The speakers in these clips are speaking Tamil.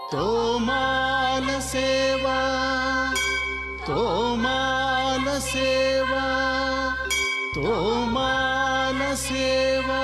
తోమాల సేవా తోమాల సేవా తోమాల సేవా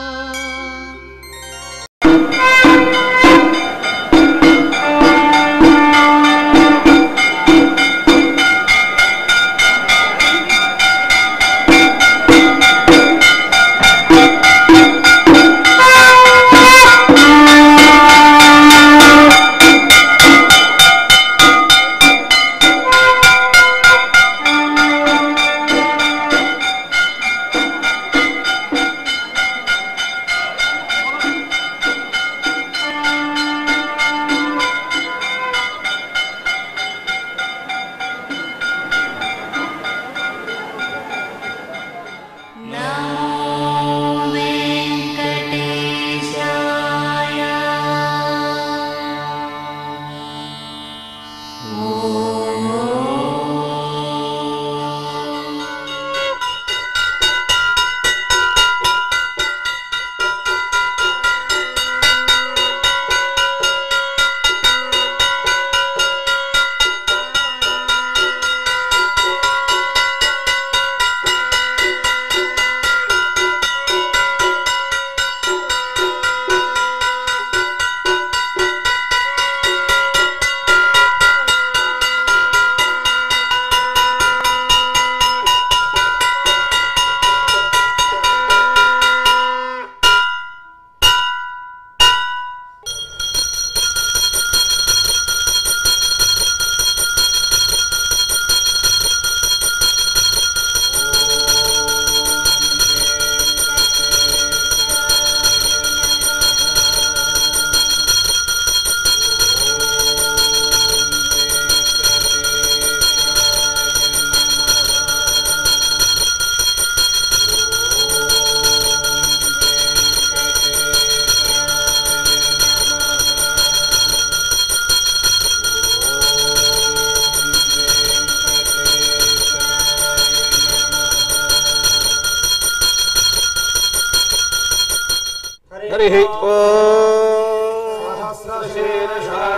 हरिः ॐ सहस्रशीर्ष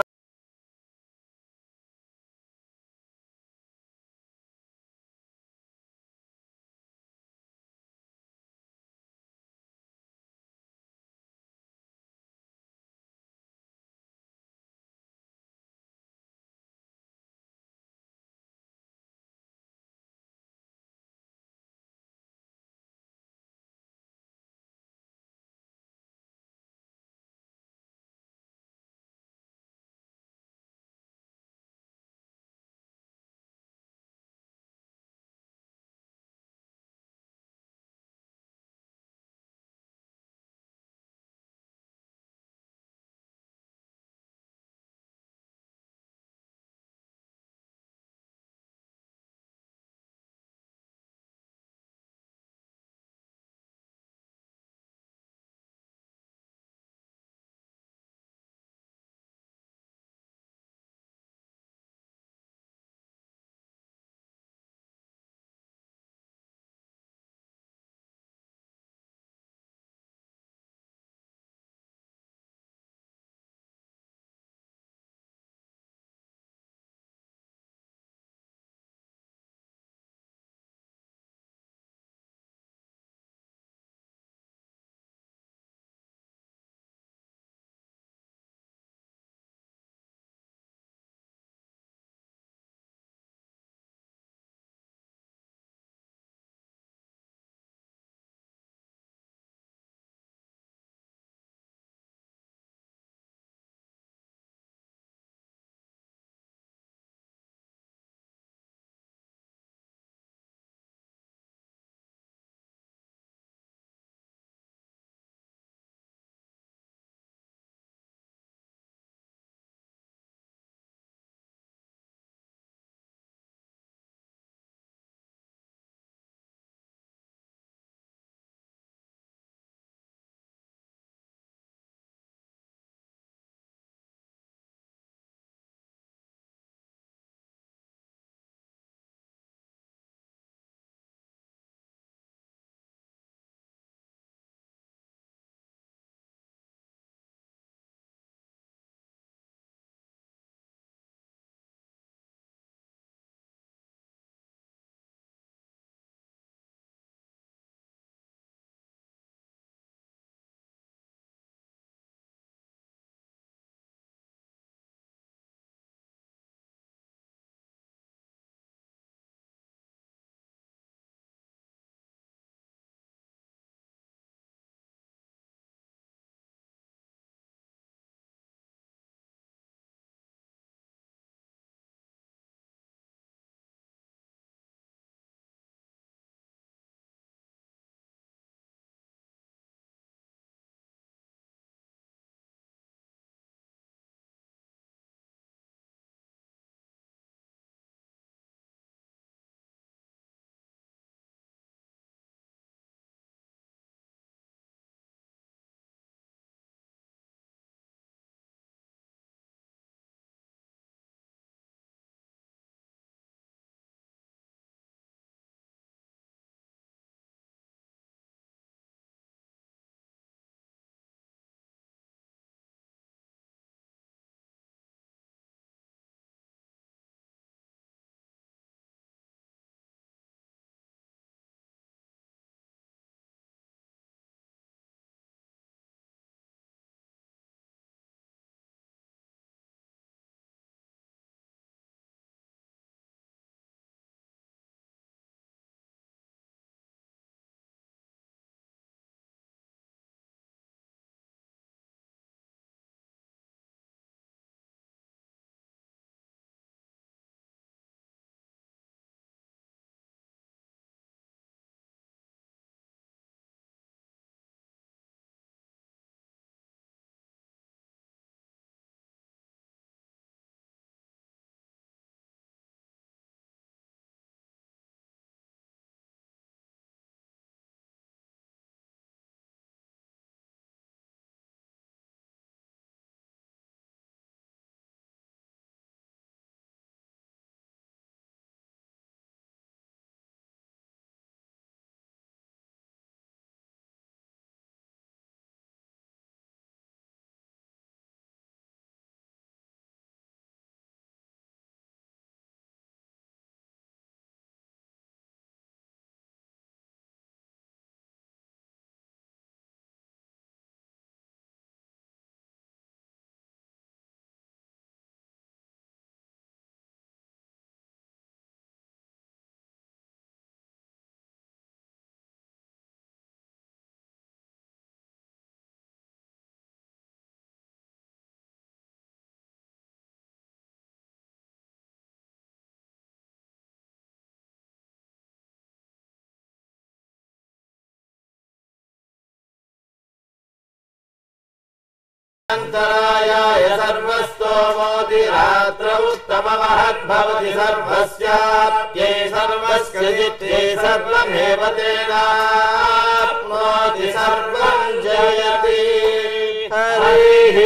सर्वान्तरायाय सर्वस्तोमोति रात्र उत्तममहद्भवति सर्वस्याप्यै सर्वस्य जित्यै सर्वमेव तेनाप्नोति सर्वं जयति हरिः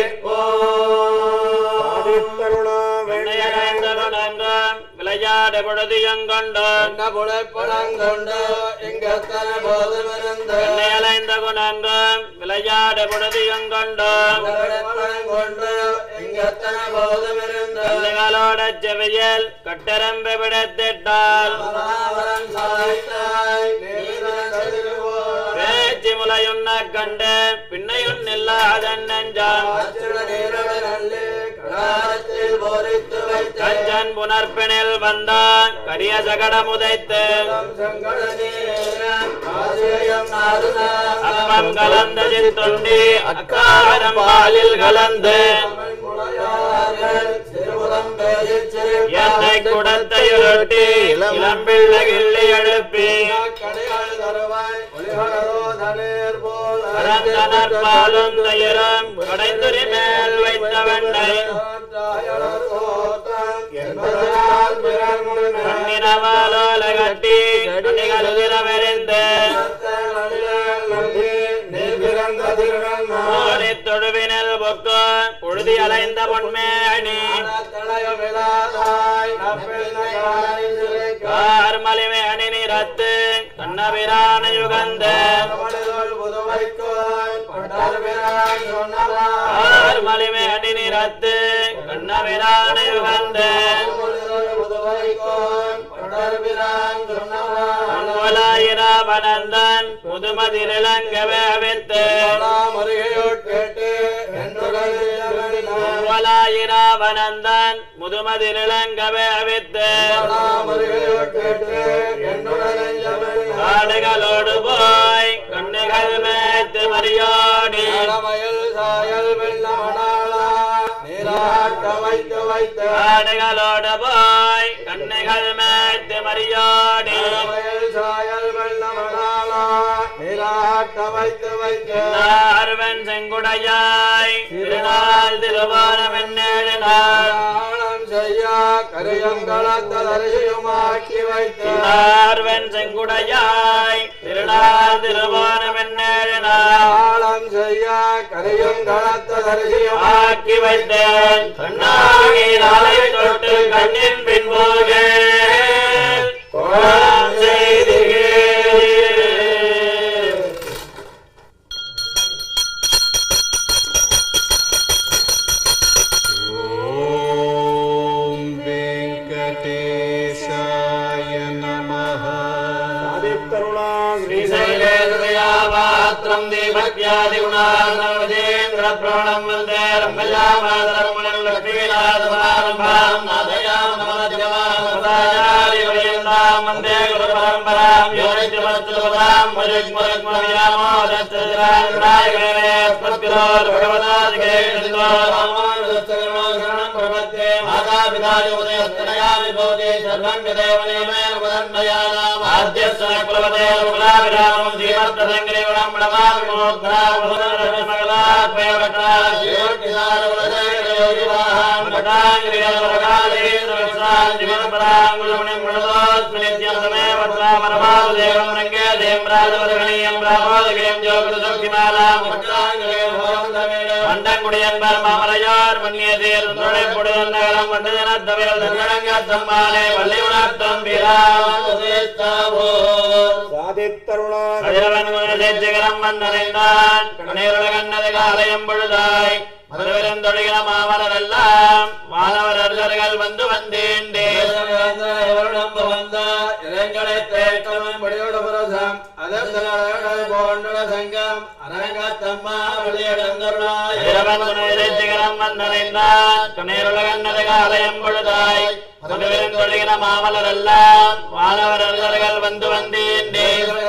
விளையாட பொழுது எங்கொண்டு புழைப்படங்கொண்டு எங்கத்தன போதுமிருந்து அலைந்த குணங்கு விளையாட பொழுது எங்கொண்டு புழைப்படங்கொண்டு எங்கத்தன போதுமிருந்து கண்ணுகளோட செவியல் கட்டரம்பு விடத்திட்டால் பராவரன் சாய்த்தாய் நீவரன் கதிர்வோர் பேச்சு முலையுண்ண கண்டு பின்னையுன் இல்லாதன் நெஞ்சான் அச்சுட நீரவனல்லே கடாரத்தில் போரித்து வைத்த கஞ்சன் புனர்பினில் வந்தான் கரிய சகடம் உதைத்து சங்கட நீரம் ஆசேயம் நாதுனாம் அப்பம் கலந்த சித்துண்டி அக்காரம் பாலில் கலந்து என்னை குடத்தை உருட்டி இளம்பிள்ளை கிள்ளி எழுப்பி பரந்தனர் பாலும் தயிரும் கடைந்துரி மேல் வைத்த வெண்ணை கண்ணினவாலோல கட்டி கண்ணிகள் உதிரமெறிந்து ஓடி தொழுவினல் பொக்கு புழுதி அலைந்த பொன்மேணி கார்மலிமை அணி நிறத்து கண்ணபிரான யுகந்த கார்மலிமை அணி நிறத்து கண்ணபிரான யுகந்த பனந்தன் முதுமதிலங்கவே அவித்து வனந்தன் முதுமதிலங்கவே அவித்து காடுகளோடு போய் கண்ணுகள் மேய்த்து மரியாடி வைத்து வைத்து காடுகளோடு போய் கண்ணுகள் மேய்த்து மரியாடி வயல் சாயல் வெள்ளமடாளா நீராட்ட வைத்து வைத்து நார்வன் செங்குடையாய் திருநாள் திருவாரம் என்னேழு நாள் தானம் செய்யா கரியங்களத்ததரையுமாக்கி வைத்து நார்வன் செங்குடையாய் திருநாள் திருவாரம் என்னேழு நாள் தானம் செய்யா கரியங்களத்ததரையுமாக்கி ஆக்கி வைத்தேன் கண்ணாகி நாளை தொட்டு கண்ணின் பின்போக கோலம் செய்தியே ॐ वेङ्कटेशाय नमः श्रीशैलेन्द्रयापात्रम् दीपत्यादिगुणार्णवजेन्द्रप्रणम् वन्दे रम्भयामातरम् लक्ष्मीनाथमारम्भाम् नाथयाम् नमद्यमानपदाचार्यपर्यन्ताम् वन्दे गुरुपरम्पराम् यो नित्यमस्तुपदाम् மண்டங்குடியன்பர் மாமலையார் மன்னியதேர் நுழைப்புடன் நகரம் மண்டதனத்தவைகள் தன்னடங்கத்தம்மானே வள்ளி உணர்த்தம் கதிரவன் வந்தனைந்தான் கணேருல கண்ணது காலயம் பொழுதாய் மதுவிருந்தொழிகிற மாமலர் எல்லாம் மாணவர் அர்ஜர்கள் வந்து வந்தேண்டே சிகரம் வந்தனைந்தான் கணேருல கண்ணது காலயம் பொழுதாய் மதுவிருந்தொழிகிற மாமலர் எல்லாம் மாணவர் அர்ஜர்கள் வந்து வந்தேண்டே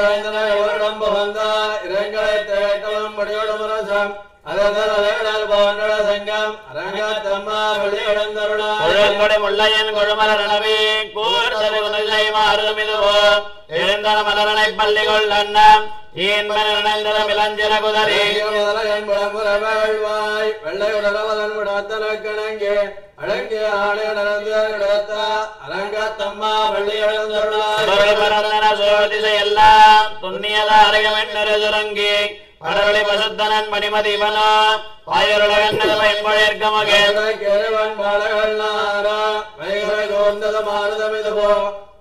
கொழுங்கொடை முள்ளையன் கொழுமலர் அளவே கூர்த்தது உணர்வை மாறும் இதுவோ எழுந்தன மலரனை பள்ளி கொள்ளண்ணம் ஈன்மனிழந்தரம் இளஞ்சிற குதறி முதலையன் புலமுறவேள்வாய் வெள்ளையுடலவதன் விடத்தனக்கணங்கே அழங்கிய ஆணை நடந்து இடத்த அரங்கத்தம்மா வள்ளி எழுந்தருளாய் சுடரொளி பரந்தன சோதிசை எல்லாம் துண்ணியத அரையமென்னரு சுரங்கி படரொளி பசுத்தனன் மணிமதி இவனோ பாயருலகன்னது பயன்பழேற்க மகன் கேழ்வன் பாடகள் நாரா வைகளை கோர்ந்தது மாறுதமிது போ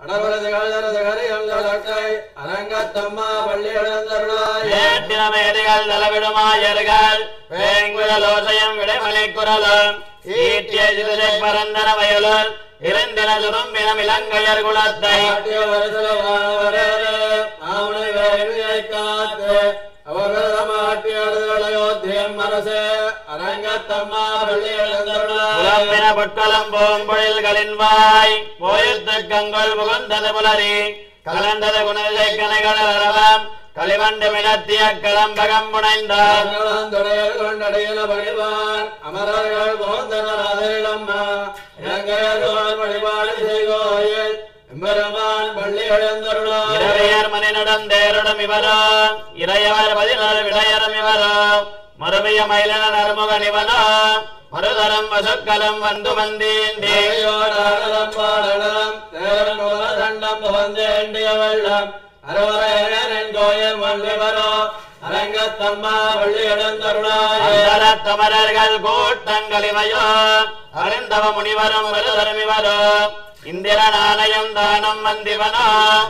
அரங்கத்தம்மா பள்ளி எழுந்தருளாய் ஏற்றின மேதைகள் நலவிடுமாயர்கள் வேங்குழலோசையம் விடைமலை குரலும் ஈட்டிய சிறுசை பரந்தன வயலுள் இருந்தின சுரும்பினம் இலங்கையர் குலத்தை ஆட்டிய வருசல வானவரே, மாமுனி வேள்வியை காத்து, அவர்களம் ஆட்டிய அழுதலையோத்தியம் மனசே, அரங்கத்தம்மா பள்ளி எழுந்தருளாய். புலம்பின பொற்களம் பூம்பொழில்களின் வாய் போயத்து கங்கொள் புகுந்தது புலரி கலந்தது குணதிசை கனைகள் அரவம் களிவண்டு மினத்திய களம்பகம் புனைந்தார் தங்களந்தொடையர் கொண்டடையின பணிவான், அமரர்கள் போந்தனர் அதிலம்மா, இலங்கையர்கோன் வழிபாடு செய்கோயில், எம்பெருமான் பள்ளி எழுந்தருளாய். இரவையர் மணி நடந்தேருடம் இவரோ இறையவர் பதினாறு விடையரும் இவரோ மறுமைய மயிலன நறுமுகன் இவனோ மறுதரம் வசுக்கலம் வந்து வந்தீண்டி தேவியோடாடலம் பாடலம், தேவன் முதல தண்டம் புகழ்ந்தேண்டிய வெள்ளம், அறுவரையரின் கோயில் மல்லிவரோ, அரங்கத்தம்மா வள்ளி எழுந்தருளாய். அந்தர தமரர்கள் கூட்டங்கள் இவையோ அருந்தவ முனிவரும் வருதரும் இவரோ இந்திரன் ஆலயம் தானம் வந்திவனோ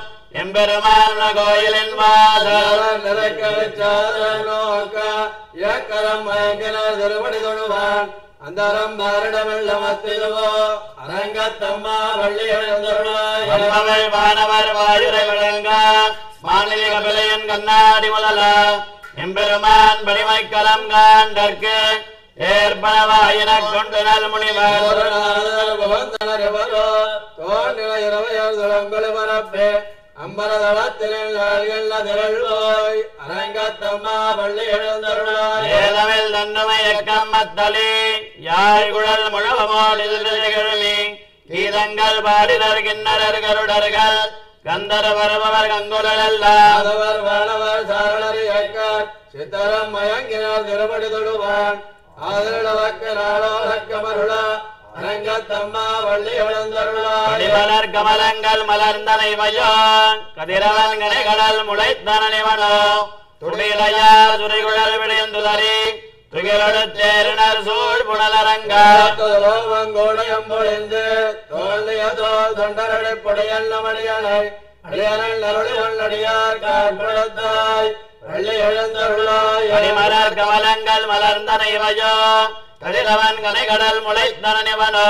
எம்பெருமான கோயிலின் வாசல் தேவன் நிறைக்க வச்சாதன் நோக்க, இயக்கரம் மயங்கின திருவடி தொழுவான், அந்தரம் பாரிடமெல்ல மத்திதுவோ, அரங்கத்தம்மா வள்ளி எழுந்தருளாய். வந்தவள் வானவர் வாயுரை விளங்க மாநில கபிலையன் கண்ணாடி முதல எம்பெருமான் பணிமை கலம் காண்டற்கு ஏற்பனவாயின கொண்டு நல் முனிவர் ஒரு நாரதர் புகழ்ந்தனர் எவரோ, தோன்றின இரவையர் துளங்கொளி பரப்பே, அம்பரதளத்தினில் நாள்கள்ல திரள்வோய், அரங்கத்தம்மா பள்ளி எழுந்தருளாய். ஏதமில் தன்னுமை எக்கம் மத்தளி யாழ் குழல் முழவமோடு கிழமி கீதங்கள் பாடினர் கிண்ணறர் கருடர்கள் கந்தர வருபவர் கங்குலர் எல்லாம் ஆதவர் வானவர் சாரணர் இயக்கார், சித்தரம் மயங்கினார் திருப்படி தொடுவான் ஆதரவக்க நாளோரக்கமருள அரங்கத்தம்மா வள்ளி எழுந்தருளாய் அடிமலர் கமலங்கள் மலர்ந்தனை வயோ கதிரவன் கனைகடல் முளைத்தனவனோ துடிலையார் துறைகுழல் விளைந்துதறி துகிலொடு தேரினர் சூழ் புனலரங்கா லோகங்கோடயம் பொழிந்து தோல்லிய தோல் தொண்டரடை பொடையல்ல மணியனை அடியனல் அருளி வல்லடியார் காற்படுத்தாய் வள்ளி எழுந்தருளாய் அடிமலர் கமலங்கள் மலர்ந்தனை வயோ கதிரவன் கனைகடல் முளைத்தனவனோ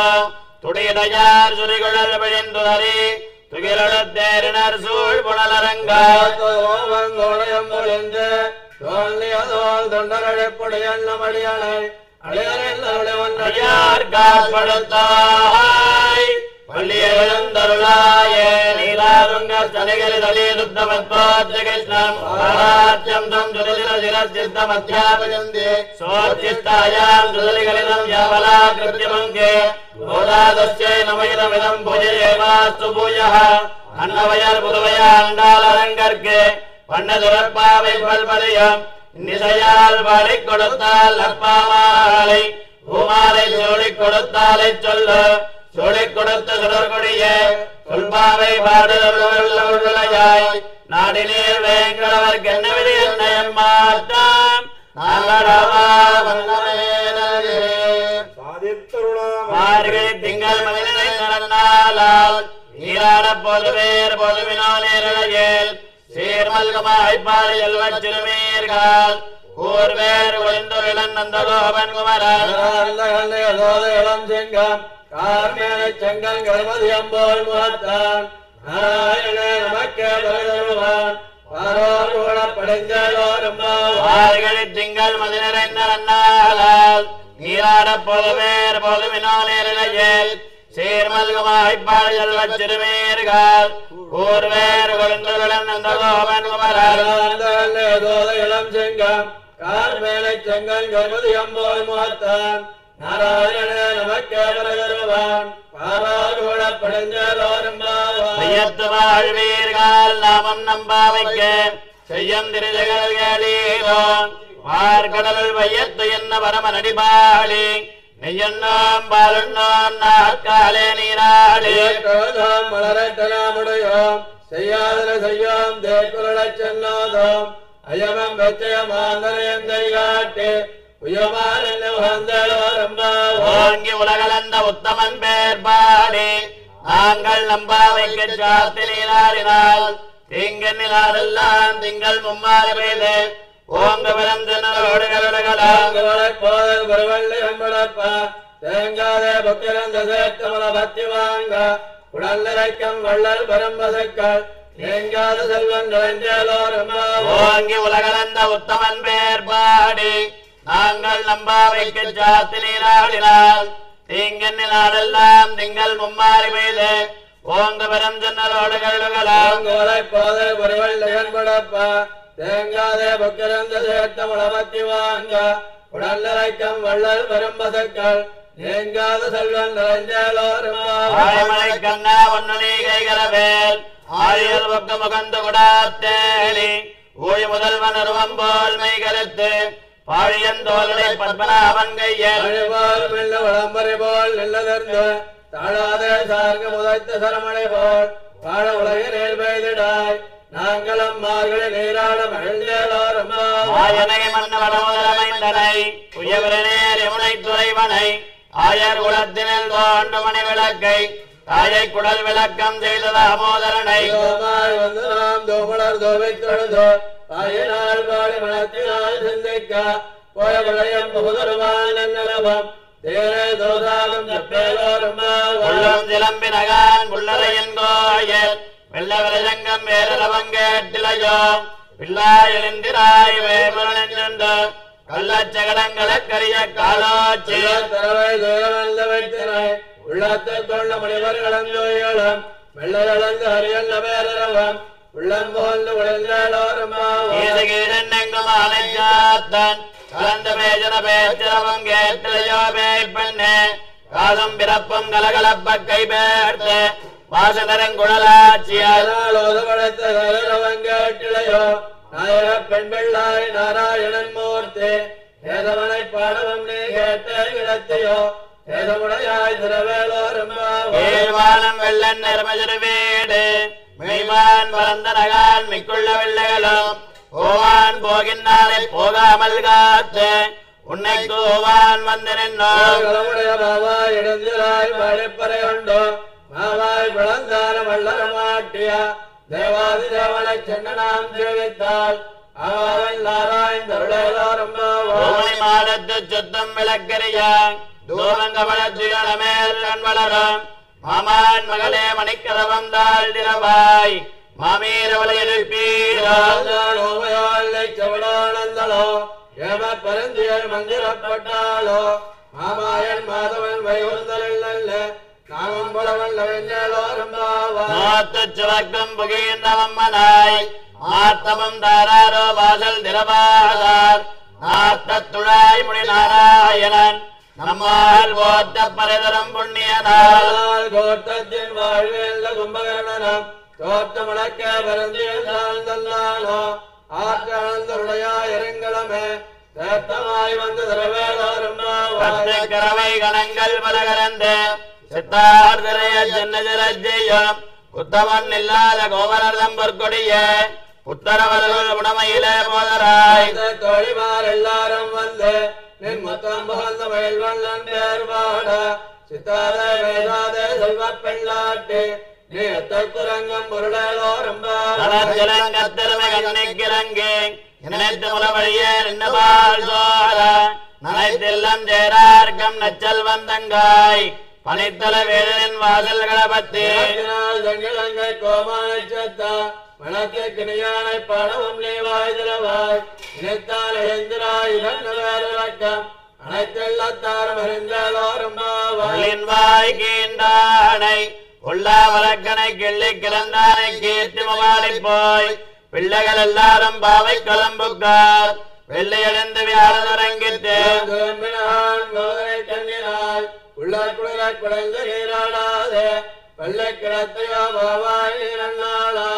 துடிலையார் சுரிகுழல் விளைந்துதறி துகிலொடு தேரினர் சூழ் புனலரங்கா லோகங்கோடயம் பொழிந்து தோல்லிய தோல் தொண்டரடை பொடையல்ல மணியனை அடியனல் அருளி வல்லடியார் அடியார் காற்படுத்தாய் பள்ளியெழுந்தருளாய நீலாதுங்க தலைகள் தலி சுத்தமத்வாத்ய கிருஷ்ணம் ஆராத்யம் தம் சுரதிர சிரச்சித்தமத்யாபயந்தி சோச்சிஷ்டாயாம் சுதலிகளிதம் யாவலா கிருத்தியமங்கே கோதாதஸ்யை நமைதமிதம் பூஜயேவாஸ்து பூயः அன்னவயர் புதுவையா அண்டாலரங்கற்கு பண்ணதுரப்பாவை பல்பதையம் நிசையால் பாடி கொடுத்தால் அப்பாமாலை பூமாலை சோழிக் கொடுத்தாலை சொல்லு சோழிக் கொடுத்த சுடர்கொடிய சொல்பாவை பாடுதலாய் நாடினீர் வேங்கடவர் கென்னவிதி என்னையம் மாற்றாம் நாங்களவா வல்லமேனே மார்கழி திங்கள் மகிழ்ச்சி நடந்தாலால் நீராட பொதுவேர் பொதுவினோ நேரழையேல் சீர்மல்கமாய் பாடியல் வச்சிறுமீர்கள் கூர்வேர் ஒளிந்துருளன் நந்தகோபன் குமரன் இளம் செங்கம் கார்மேனை செங்கல் கருமதியம் போல் முகத்தான் நாராயணே நமக்கே தருவான் பாரோர் கூட படைந்தோரும் மார்கழி திங்கள் மதி நிறைந்த நன்னாளால் நீராட பொதுவேர் பொதுவினோ நேரழையேல் சீர்மல்கமாய் பாடியல் வச்சிறுமீர்கள் கூர்வேர் ஒளிந்துருளன் நந்தகோபன் குமரன் இளம் செங்கம் கார்மேனை செங்கல் கருமதியம் போல் முகத்தான் நாராயணே நமக்கே தருவான் பாரோர் கூட படைந்தோரும் ஐயத்து வாழ்வீர்கள் நாமம் நம்பாவைக்க செய்யம் திருஜகல் கேளீரோ மார்கடல் வையத்து என்ன பரம நடிபாளி நெய்யண்ணாம் பாலுண்ணாம் நாற்காலே நீராளி கழுதாம் மலரட்டனாமுடையோம் செய்யாதன செய்யோம் தேக்குரளச் செல்லாதோம் அயமம் வெச்சயமாந்தரையந்தை காட்டு உயமான உகந்தளோரம்பாவோம் ஓங்கி உலகளந்த உத்தமன் பேர் பாடி நாங்கள் நம்பாவைக்கு சாத்தி நீராடினால் தீங்கெல்லாம் திங்கள் மும்மாறு பெய்து ஓங்க விரம் ஜன்னலோடு கருடுகளாம் போதல் குருவள்ளி அம்படப்பா தேங்காதே புத்திரந்த சேர்த்தமல பத்தி வாங்க உடல்நிறைக்கம் வள்ளல் பரம்பசக்கள் தேங்காத செல்வன் நிறைந்தேலோரம்பாவோம் ஓங்கி உலகளந்த உத்தமன் பேர் பாடி நாங்கள் நம்பாவைக்கு சாத்தி நீராடினால் தீங்கெண்ணி நாடெல்லாம் திங்கள் மும்மாறி பெய்து ஓங்க விரம் ஜன்னலோடு கருடுகளாம் போதை பொருள் நிகழ்படப்பா தேங்காதே புக்கிரந்த சேர்த்தமுள பத்தி வாங்க உடல்நிறைக்கம் வள்ளல் பெரும்பசக்கள் தேங்காத செல்வன் நிறைந்தேலோரம்பாவோம் ஆயமலை கண்ணா ஒன்னொலி கைகரவேல் ஆயல் பக்க முகந்து விடாத்தேளி ஊழி முதல்வன் அருவம் போல் மெய் கருத்து பாழியந்தோலை பத்மநாபன் கையல் அழிவால் மெல்ல வளம்பரை போல் நில்லதர்ந்து தாழாதே சார்க முதைத்த சரமணை போல் வாழ உலகினில் பெய்திடாய் நாங்களும் மார்கழி நீராட மகிழ்ந்தேலோரம்மா ஆயனை மன்னவடமுதலமைந்தனை உயவரனேர் யமுனை துறைவனை ஆயர் குலத்தினில் தோன்று மணி விளக்கை தாயை குடல் விளக்கம் செய்த தாமோதரனை தோமாய் வந்து நாம் தோமலர் தோவை தொழுதோ ஆயினால் பாடி மனத்தினால் சிந்திக்க போய விளையம் புகுதருவான் நன்னலவம் தேரே தோதாகம் தப்பேலோரம்மா உள்ளம் சிலம்பினகான் புள்ளரையன் கோயில் வெள்ள விரஜங்கம் வேரலவங்கேட்டிலையோ பிள்ளாயிலிந்திராய் வேமரணின்று கள்ளச்சகடங்களக்கரிய காலோச்சி தரவை தூரமல்ல வைத்தினை உள்ளத்தை கொண்ட முனிவர்களந்தோயிலும் வெள்ளகளந்து அரியல்ல பேரரவம் உள்ளம் போன்று உழைந்தோரம்மாவும் ஈசகீழெங்கும் ஆனைச்சாத்தன் கலந்த பேஜன பேச்சிரவம் கேட்டிலையோ பேய் பெண்ணே காதும் பிறப்பும் கலகலப்ப கை பேர்த்து வாசனரங்குழலாட்சியால் ஓதப்படைத்த கலரவங்கேட்டிலையோ நாயக பெண் பிள்ளாய் நாராயணன் மூர்த்தி ஏதவனை பாடவம் நீ கேட்ட இடத்தையோ ஏதமுடையாய் திரவேலோரம்மாவும் ஏழ்வானம் வெள்ளன் நிறமஜரு வீடு மெய்மான் வளர்ந்த நகான் மிக்குள்ள வெள்ளைகளும் ஓவான் போகின்றாலே போகாமல் காத்து உன்னை கோவான் வந்து நின்றோம் களமுடைய மாவாய் இடந்திராய் மழைப்பறை உண்டோ மாவாய் பிளந்தான வள்ளர மாட்டிய தேவாதி தேவனை சென்னனாம் ஜெயித்தால் அவன் நாராயணருளேலோரம்மாவோ ஓமணி மாடத்து சுத்தம் விளக்கரிய தூரங்கமலத்துயரமேல் கண் வளரும் மாமான் மகளே மணிக்கதவம் தாழ் திரவாய் மாமீரவளை எழுப்பீரோ செவடானந்தளோ ஏம பரந்தியர் மந்திரப்பட்டாளோ மாமாயன் மாதவன் வைகுந்தல் நல்ல நாமம் பலவன் வெண்ணேலோரம்மாவா மாத்து சுவர்க்கம் புகின்றவம்மனாய் மாத்தவம் தாராரோ வாசல் திரவாதார் நாத்தத்துழாய் முடி நாராயணன் நம்மால் போத்த பரதரம் புண்ணியனால் ஆனால் கோட்டத்தின் வாழ்வில் கும்பகர்ணனம் தோற்றமுழக்க பரந்தியில் தாழ்ந்தல்லானோ ஆற்றாழ்ந்தருடையா இறங்களமே தேத்தமாய் வந்து திரவேலோரம்மாவாய் கரவை கணங்கள் பலகரந்து சித்தார்தரைய ஜன்னஜரஜெய்யம் உத்தமன் இல்லாத கோவலர்தம் பொற்கொடிய உத்தரவர்கள் உடமையிலே போதராய் இந்த தோழிமார் எல்லாரும் வந்து நின் முத்தம் புகழ்ந்த மயில் வல்லன் பேர் பாட சித்தாத வேதாத செல்வ பெண்ணாட்டி நீ குரங்கம் பொருளோரம்பாவாய் தளர்ஜலங்கத்திறமை கண்ணிக்கிறங்கு நினைத்து முலவழியே நின்னபால் சோர நனைத்தெல்லாம் சேரார்க்கம் நச்சல் வந்தங்காய் பனித்தல வேடனின் வாசல்களை பத்தி இலக்கினால் தங்கிலங்கை கோமானச்சத்தா மணக்கு கிணியானை பாடவும் நீவாய் திரவாய் இணைத்தால் எழுந்திராய் இதன் வேலிலக்கம் அனைத்தெல்லாத்தாரும் அறிந்தோரம்பாவாய் உள்ளின் வாய் கீண்டானை உள்ளா வழக்கனை கிள்ளி கிளந்தானை கீர்த்தி மவாடி போய் பிள்ளைகள் எல்லாரும் பாவை கிளம்புக்கார் வெள்ளையடைந்து வியாழரங்கிட்டு திரும்பினான் மோதனை தங்கினாய் உள்ளார் குளிராய் குழந்த நீராடாதே வெள்ளை கிடத்தையோ பாவாய் நன்னாளால்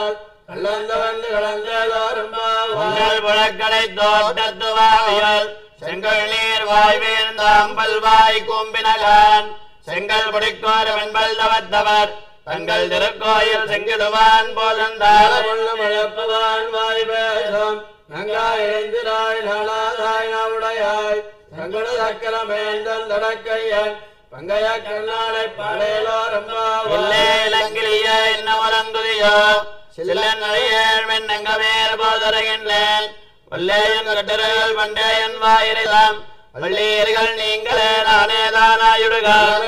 கலந்த வந்து கலந்தோரும் உங்கள் புழக்கடை தோட்டத்துவாவியல் செங்கல் நீர் வாய் வீழ்ந்த அம்பல் வாய் கூம்பினகான் செங்கல் பிடிக்கோர் வெண்பல் தவத்தவர் தங்கள் திருக்கோயில் செங்கிடுவான் போதந்தார் மழப்பவான் வாய் பேசம் நங்காய் எழுந்திராய் நலாதாய் நவுடையாய் தங்குடு சக்கரமேந்தன் தடக்கையன் பங்கைய கண்ணாடை படையலோரும் இல்லே இலங்கிலிய இன்னமரங்குதியோ சில்லன் நடையேழ் மென்னங்கமேர் போதருகின்றேன் வல்லேயன் கட்டர்கள் பண்டேயன் வாயிரிதாம் வள்ளீர்கள் நீங்களே நானே தானாயுடுகார்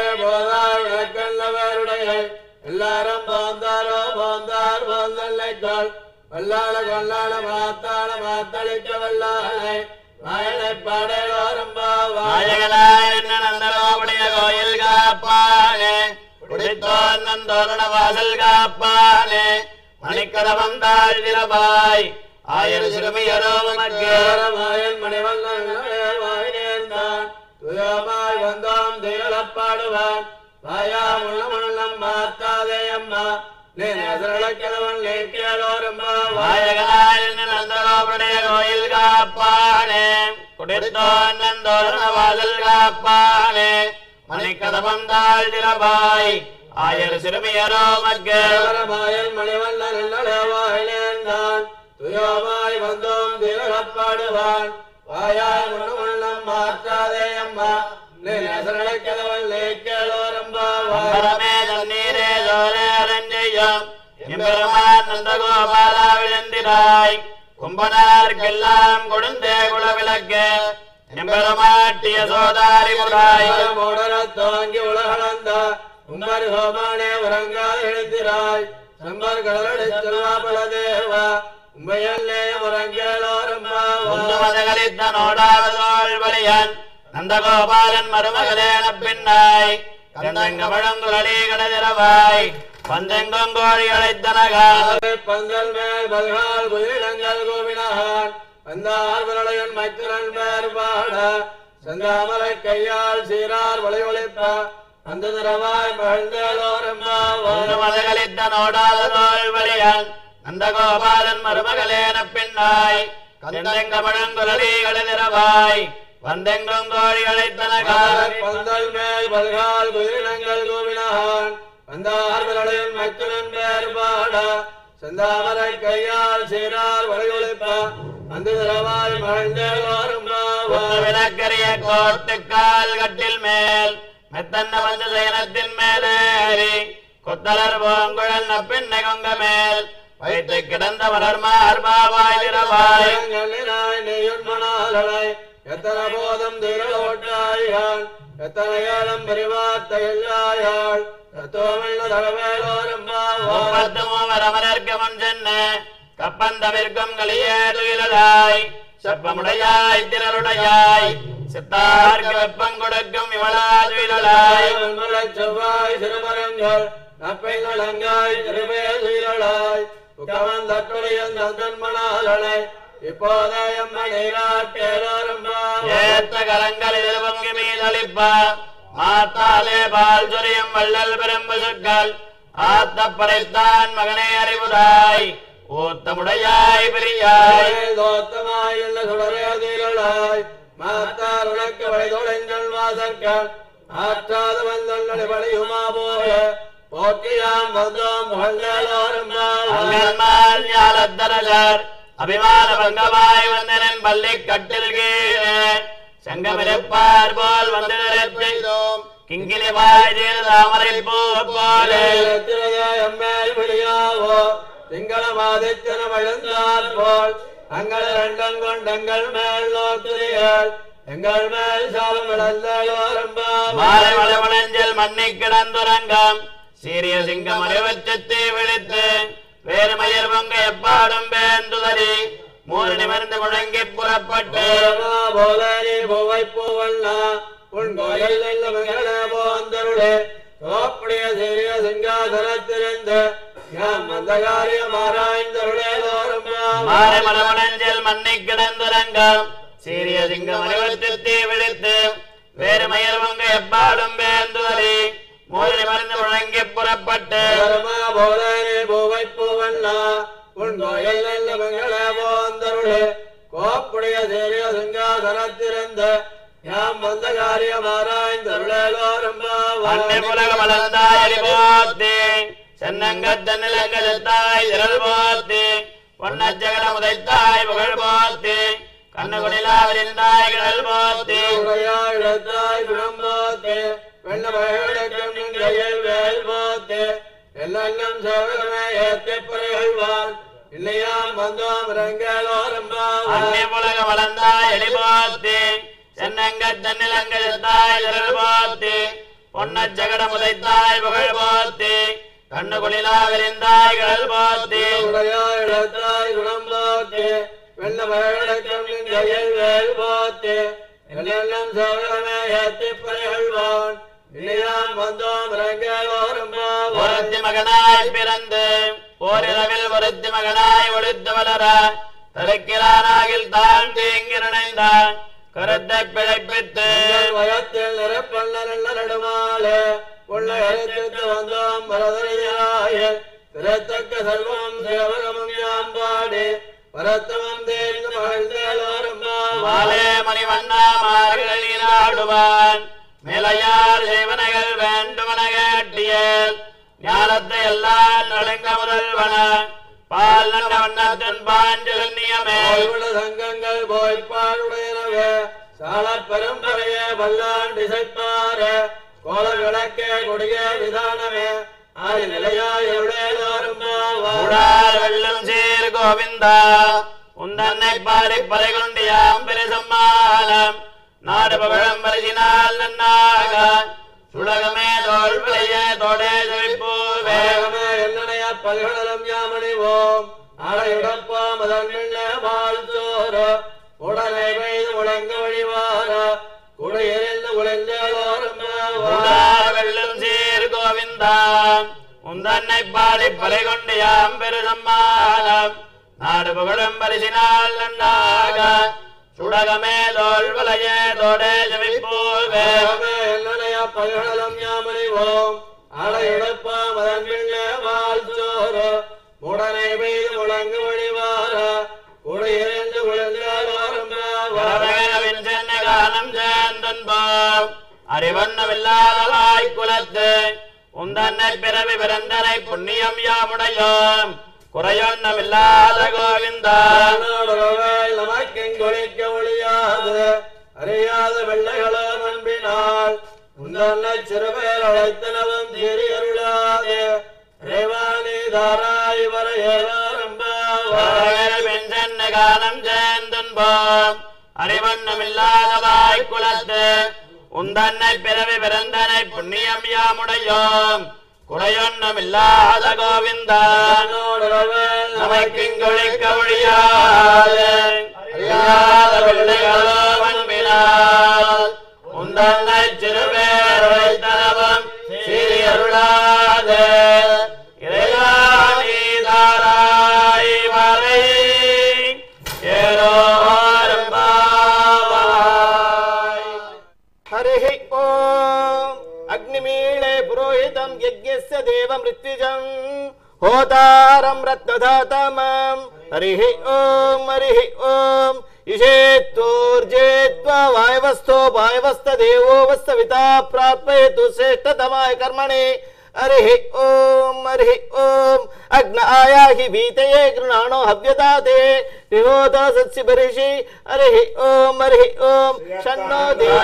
போதாருடைய எல்லாரும் போந்தாரோ போந்தார் போந்தல்லைத்தாள் வல்லாள கொல்லாள மாத்தாள மாத்தளிக்க வல்லாளை வாயனை பாடலோரும் நாயகனாய் என்ன நந்தகோபுடைய கோயில் காப்பானே குடித்தோன் நந்தோரண வாசல் காப்பானே மணிக்கதவம் தாழ்திரபாய் ஆயிரம் சிறுமியரோ உமக்கு மாயன் மணிவல்லன் வாயினேர்ந்தான் துயமாய் வந்தோம் திரளப்பாடுவான் வாயா முள்ள முள்ளம் மாத்தாதே அம்மா நீ நெசரளக்கிழவன் லேக்கியலோரும் நாயகனாய் என்ன நந்தகோபுடைய கோயில் காப்பானே குடித்தோன் நந்தோரண வாசல் காப்பானே மணிக்கதவம் தாழ்திரபாய் ஆயிரம் சிறுமியரோ உமக்கு மாயன் மணிவல்லன் வாயினேர்ந்தான் துயமாய் வந்தோம் திரளப்பாடுவான் வாயாய் முள்ள முள்ளம் மாத்தாதே அம்மா நீ நெசரளக்கிழவன் லேக்கியலோரும் அம்பரமே தண்ணீரே ஜோரே அரஞ்செய்யும் எம்பெருமான் நந்தகோபாலா விழுந்திராய் கும்பனார்க்கெல்லாம் கொடுந்தே குலவிளக்கு எம்பெருமாட்டிய சோதாரி முராய் தாங்கி உலகளந்த உம்பர் ஹோமானே உறங்காத எழுந்திராய் சம்பர் கடலடை செல்வாபல தேவா உண்மையல்லே உறங்கேலோரம்மா ஒன்று மதகளித்த நோடாவதோள் வலியன் நந்தகோபாலன் மருமகளேன பின்னாய் கந்தங்கமழங்குழலி கடதிரவாய் பந்தெங்கோங்கோழி அழைத்தனகா பந்தல் மேல் பல்கால் குயிலங்கள் கோவினான் வந்தார் விரலையன் மைத்திரன் பேர் பாட செந்தாமரை கையால் சீரார் வளை ஒளிப்ப அந்த திரவாய் மகிழ்ந்தேலோரம்மா ஒன்று மதகளித்த நோடாததோள் வலியன் நந்தகோபாலன் மருமகளேன பின்னாய் கந்தெங்கமழங்குழலி கடதிரவாய் வந்தெங்கும் கோழி அழைத்தனகா பந்தல் மேல் பல்கால் குயிலங்கள் கோவினான் வந்தார் விரலையன் மைத்திரன் பேர் பாட செந்தாமரை கையால் சீரார் வளை ஒளிப்ப அந்த திரவாய் மகிழ்ந்தேலோரம்மா ஒன்று விளக்கரிய கோட்டுக்கால் கட்டில் மேல் மெத்தன்ன வந்து சயனத்தின் மேலேறி கொத்தலர் பூங்குழல் நப்பின்னை கொங்க மேல் வைத்து கிடந்த வளர் மார்பாவாய் இரவாய் பயங்களினாய் நெய்யுண்மணாலனை எத்தனை போதும் திரளோட்டாயான் எத்தனை ஏழம் பெரிவார்த்தையாள் தத்துவமில்ல தகவேலோரும் முப்பத்து மூவர் அமரர்க்கு முன் சென்று கப்பந்தமிர்க்கும் களியேறுகிறாய் செப்பமுடையாய் திரளுடையாய் சித்தார்க்கு வெப்பம் கொடுக்கும் இவளாதுயிலாய் செவ்வாய் சிறுமரங்கள் நப்பைங்களங்காய் திருவேலாய் உக்கவன் தட்டுடையன் தந்தன்மணாலனை இப்போதே எம்மணீராட்டேலோரும் ஏத்த கரங்கள் பொங்கி மீதளிப்ப மாத்தாலே பால் சொரியும் வள்ளல் பெரும்பு சொற்கள் ஆத்த படைத்தான் மகனே அறிவுதாய் ஊத்தமுடையாய் பிரியாய் தோத்தமாய் இல்ல சுடரேதிரளாய் மாத்தார் உனக்கு வழிதொலைங்கள் வாசற்கள் ஆற்றாத வந்தொன்னடி பணியுமா போல போக்கியாம் வந்தோம் புகழ்ந்தேலோரும் அங்கன்மால் ஞாலத்தரசர் அபிமான பங்கமாய் வந்தனன் பள்ளி கட்டில் கீழே சங்கமிருப்பார் போல் வந்து செய்தோம் கிங்கிலி வாய் தாமரை பூ போலே எம்மேல் விழியாவோ திங்கள மாதித்தன வழுந்தால் போல் அங்கள் ரெண்டம் கொண்டங்கள் மேல் நோக்குறிகள் எங்கள் மேல் சாலம் விளந்தோரும் மாலை வளவனஞ்சல் மண்ணி கிடந்துறங்கம் சீரிய சிங்கம் அறிவச்சத்தை விழித்து வேறு மயர் பொங்க எப்பாடும் பேந்துதறி மூணு நிமிர்ந்து முழங்கி புறப்பட்டு போலி பூவை பூவல்லா உன் கோயில் நல்ல மகளே போந்தருளே தோப்புடைய சீரிய சிங்காசனத்திலிருந்து யாம் அந்த காரியம் ஆராய்ந்தருளே தோறும் மாலை மலவனஞ்சல் மண்ணி கிடந்துறங்கம் சீரிய சிங்கம் அறிவச்சத்தை விழித்து வேறு மயர் பொங்க எப்பாடும் பேந்துதறி மூணு நிமிர்ந்து முழங்கி புறப்பட்டு போலி பூவை பூவல்லா உன் கோயில் நல்ல மங்கள போந்தருளே கோப்புடைய சேரிய சிங்காசனத்திருந்த யாம் வந்த காரியம் ஆராய்ந்தருளோரும் அன்னை புலக மலர்ந்தாய் போத்தி சென்னங்கத்த நிலங்க செத்தாய் திரள் போத்தி பொன்னச்சகட முதைத்தாய் புகழ் போத்தி கண்ணுகுடிலா விரிந்தாய் கடல் போத்தி உரையாயிடத்தாய் குணம் போத்தே வெள்ள மகளுக்கும் நின் கையில் வேல் போத்தே எல்லாம் சேவகமே ஏத்தி புரைகள்வான் இல்லையாம் வந்தோம் ரங்களோரம் அன்னை புலக மலர்ந்தாய் எலி போத்தி சென்னங்கத்த நிலங்க செத்தாய் திரள் போத்தி பொன்னச்சகட முதைத்தாய் புகழ் போத்தி கண்ணுகுடிலா விரிந்தாய் கடல் போத்தி உரையாயிடத்தாய் குணம் போத்தே வெள்ள மகளுக்கும் நின் கையில் வேல் போத்தே எல்லாம் சேவகமே ஏத்தி புரைகள்வான் இல்லையாம் வந்தோம் ரங்களோரம் ஒருத்தி மகனாய் பிறந்து ஓரிரவில் ஒருத்தி மகனாய் ஒழித்து வளர தருக்கிறானாகில் தான் தீங்கி நினைந்தான் கருத்தை பிழைப்பித்து வயத்தில் நிறப்பண்ண நடுமாலே உள்ள எழுத்து வந்தோம் பரதரியாய பிறத்தக்க சர்வம் தேவகமும் யாம்பாடி பரத்தமம் தேர்ந்து மகிழ்ந்தோரும் மாலே மணிவண்ணா மார்களில் ஆடுவான் மேலையார் செய்வனைகள் வேண்டுமன கேட்டியல் ஞானத்தை எல்லாம் நடுங்க முதல்வன பால் நல்ல வண்ணத்தின் பாஞ்சல் நியமே போய்விட சங்கங்கள் போய்ப்பாடுடையனவே சால பரம்பரையே வல்லாண்டு இசைப்பார கோல விளக்கே கொடிய விதானமே ஆதி நிலையாய் எவ்வளோரும் உடார் வெள்ளம் சீர் கோவிந்தா உந்தன்னை பாரி பறை கொண்டியாம் பெருசம்மானம் நாடு பகழம் பரிசினால் நன்னாக சுடகமே தோல் விளைய தோடே செழிப்பூவே வேகமே என்னனைய பல்கடலம் யாமணிவோம் அடையுடப்பாம் அதன் பிள்ளை வாழ்த்தோர உடனே பெய்து முழங்க வழிவார குடையெறிந்து உழைந்தோரும் உடார் வெள்ளம் சீர் கோவிந்தா உந்தன்னை பாடி பறை கொண்டியாம் பெருசம்மானம் நாடு பகழும் பரிசினால் நன்னாக சுடகமே தோல் விளைய தோடே செழிப்பூவே வேகமே என்னனைய பல்கடலம் யாமணிவோம் அடையுடப்பாம் அதன் பிள்ளை வாழ்த்தோர உடனே பெய்து முழங்க வழிவார குடையெறிந்து உழைந்தோரும் வரவேகவின் சென்னை காலம் சேர்ந்தன்போம் அறிவண்ணமில்லாதவாய் குலத்து உந்தன்னை பிறவி பிறந்தனை புண்ணியம் யாமுடையோம் குறையொன்னமில்லாத கோவிந்தா நமக்கெங்கொழிக்க ஒழியாது அறியாத வெள்ளைகளோ நம்பினால் உந்தன்ன சிறுபேர் அழைத்தனவும் திரியருளாது ரேவாணி தாராய் வர வரவேகவின் சென்னை காலம் சேர்ந்தன்போம் அறிவண்ணமில்லாதவாய் குலத்து உந்தன்னை பிறவி பிறந்தனை புண்ணியம் யாமுடையோம் குறையொன்னமில்லாத கோவிந்தா நமக்கிங்கொழிக்க ஒழியாது அறியாத பிள்ளைகளோ அன்பினால் உந்தன்னை சிறுபேரை தரவம் சீரியருளாது இறையாணி தாராய் வரை ஏரோரும் பாவாய் हरिः ॐ अग्निमीळे पुरोहितं यज्ञस्य देवमृत्युजम् होतारं रत्नधातमम् हरिः ॐ हरिः ॐ इषेत्वोर्जेत्वा वायवस्थो वायवस्थदेवो वस्तविता प्राप्येतु श्रेष्ठतमाय कर्मणि हरिः ॐ हरिः ॐ अग्न आयाहि भीतये गृणाणो हव्यदाते विहोता सत्सि बर्हिषि हरिः ॐ हरिः ॐ शन्नो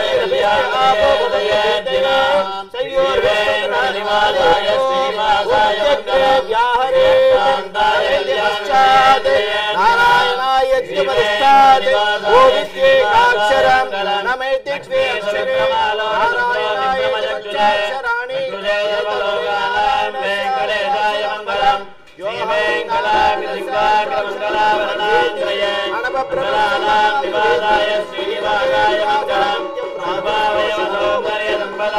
नारायणाय गोविद्येकाक्षरम् नमेति द्वे अक्षरे नारायणाय पञ्चाक्षराणि वेङ्कटेशाय मङ्गलम् श्रीवेङ्कटाग्रमङ्गलाभरणाञ्जये निवासाय श्रीनिवासाय मङ्गलम् आभावयवसौकर्य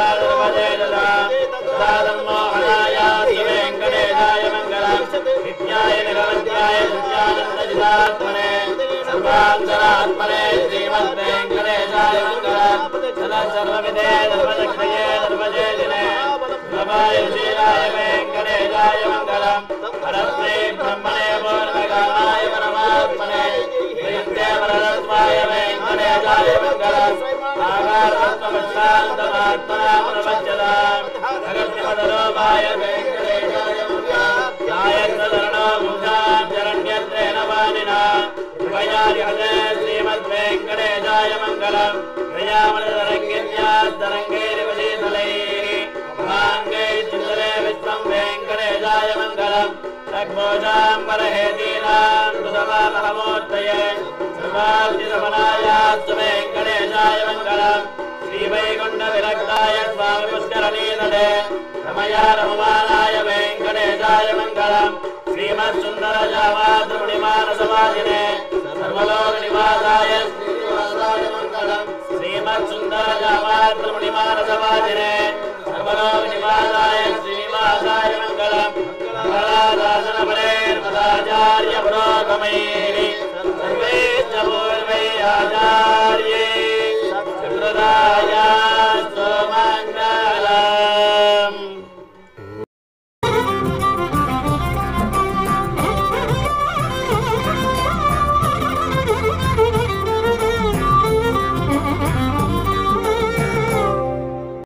सम्पदाय वेङ्कटेशाय मङ्गलम् नित्याय निरवध्याय सत्यानन्दजितात्मने सर्वान्तरात्मने श्रीमद्वेङ्कटेशाय मङ्गलम् सदा सर्वविदे धर्मचक्रये धर्मजेदिने प्रभाय श्रीराय वेङ्कटेशाय मङ्गलम् परस्मै ब्रह्मणे पूर्वक सर्वार्थमशान्तमात्मनामनवज्जलाम् अगत्यमदलोपाय वेङ्कटेशाय नायत्रधरणो मुखाम् शरण्यत्रेण वाणिना कृपयार्हते श्रीमद्वेङ्कटेशाय मङ्गलम् प्रयामलतरङ्गिन्यास्तरङ्गैरिवशीतलैः भाङ्गै चिन्तले विश्वम् वेङ्कटेशाय मङ्गलम् सग्मोजाम्बरहेतीनाम् सुतमामहमूर्तये सर्वार्जितमनायास्तु वेङ्कटेशाय मङ्गलम् श्रीवैकुण्ठविरक्ताय स्वामि पुष्करणीतटे रमया रममानाय वेङ्कटेशाय मङ्गलम् श्रीमत्सुन्दरजामातृमुनिमानसमाजिने सर्वलोकनिवासाय श्रीनिवासाय मङ्गलम् श्रीमत्सुन्दरजामातृमुनिमानसमाजिने सर्वलोकनिवासाय श्रीनिवासाय मङ्गलम् मङ्गलादासनपरेर्मदाचार्य पुरोगमैः सर्वे च पूर्वै आचार्य